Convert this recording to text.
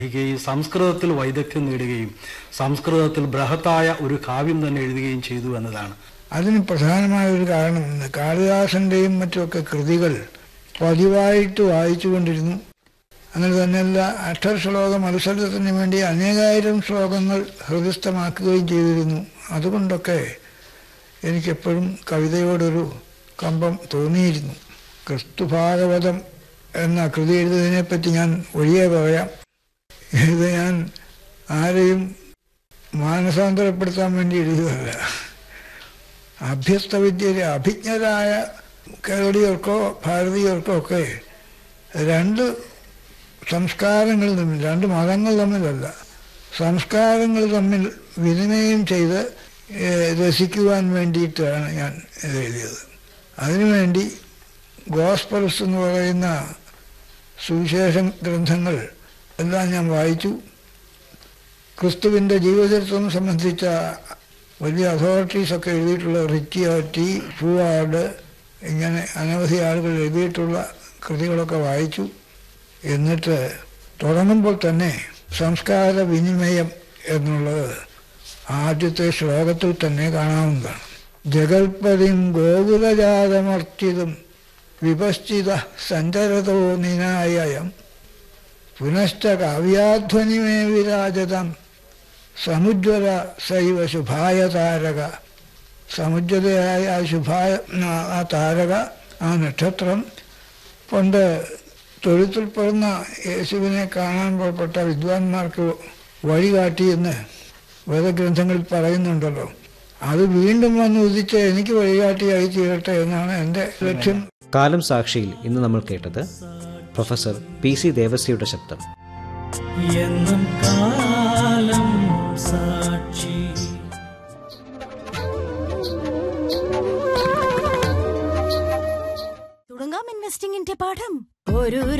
പഠിക്കുകയും സംസ്കൃതത്തിൽ വൈദഗ്ധ്യം നേടുകയും സംസ്കൃതത്തിൽ ബൃഹത്തായ ഒരു കാവ്യം തന്നെ എഴുതുകയും ചെയ്തു എന്നതാണ് അതിന് പ്രധാനമായ ഒരു കാരണം ഉണ്ട്. കാളിദാസന്റെയും മറ്റുമൊക്കെ കൃതികൾ പതിവായിട്ട് വായിച്ചുകൊണ്ടിരുന്നു അങ്ങനെ തന്നെയല്ല അക്ഷര ശ്ലോക മത്സരത്തിന് വേണ്ടി അനേകായിരം ശ്ലോകങ്ങൾ ഹൃദയസ്ഥമാക്കുകയും ചെയ്തിരുന്നു അതുകൊണ്ടൊക്കെ എനിക്കെപ്പോഴും കവിതയോടൊരു കമ്പം തോന്നിയിരുന്നു ക്രിസ്തുഭാഗവതം എന്ന കൃതി എഴുതുന്നതിനെപ്പറ്റി ഞാൻ ഒഴിയെ പറയാം ഇത് ഞാൻ ആരെയും മാനസാന്തരപ്പെടുത്താൻ വേണ്ടി എഴുതുകയല്ല അഭ്യസ്ത വിദ്യയിലെ അഭിജ്ഞരായ കേരളീയർക്കോ ഭാരതീയർക്കോ ഒക്കെ രണ്ട് സംസ്കാരങ്ങൾ തമ്മിൽ രണ്ട് മതങ്ങൾ തമ്മിലല്ല സംസ്കാരങ്ങൾ തമ്മിൽ വിനിമയം ചെയ്ത് ഏഹ്, രസിക്കുവാൻ വേണ്ടിയിട്ടാണ് ഞാൻ ഇത് എഴുതിയത് അതിനുവേണ്ടി ഗോസ്പൽസ് എന്ന് പറയുന്ന സുവിശേഷ ഗ്രന്ഥങ്ങൾ എല്ലാം ഞാൻ വായിച്ചു ക്രിസ്തുവിൻ്റെ ജീവചരിത്രം സംബന്ധിച്ച വലിയ അതോറിറ്റീസൊക്കെ എഴുതിയിട്ടുള്ള റിച്ചിയാറ്റി ഫുവാർഡ് ഇങ്ങനെ അനവധി ആളുകൾ എഴുതിയിട്ടുള്ള കൃതികളൊക്കെ വായിച്ചു എന്നിട്ട് തുടങ്ങുമ്പോൾ തന്നെ സംസ്കാര വിനിമയം എന്നുള്ളത് ആദ്യത്തെ ശ്ലോകത്തിൽ തന്നെ കാണാവുന്നതാണ് ജഗൽപതിം ഗോകുലജാതമർച്ചിതും വിപശ്ചിത സഞ്ചരതോ നിനായം പുനശ്ച കാവ്യാധ്വനിമേ വിരാജതം സമുജ്വല സൈവ ശുഭായ താരക സമുജ്വലയായ ആ ശുഭായ ആ- ആ താരക ആ നക്ഷത്രം പണ്ട് തൊഴുത്തിൽ പിറന്ന യേശുവിനെ കാണാൻ പുറപ്പെട്ട വിദ്വാൻമാർക്ക് വഴികാട്ടിയെന്ന് വേദഗ്രന്ഥങ്ങളിൽ പറയുന്നുണ്ടല്ലോ അത് വീണ്ടും വന്ന് ഉദിച്ച് എനിക്ക് വഴികാട്ടിയായി തീരട്ടെ എന്നാണ് എൻ്റെ ലക്ഷ്യം കാലം സാക്ഷിയിൽ ഇന്ന് നമ്മൾ കേട്ടത് പ്രൊഫസർ പി സി ദേവസ്യയുടെ ശബ്ദം എന്നും കാലം സാക്ഷി തുടങ്ങാം ഇൻവെസ്റ്റിംഗിന്റെ പാഠം ഒരു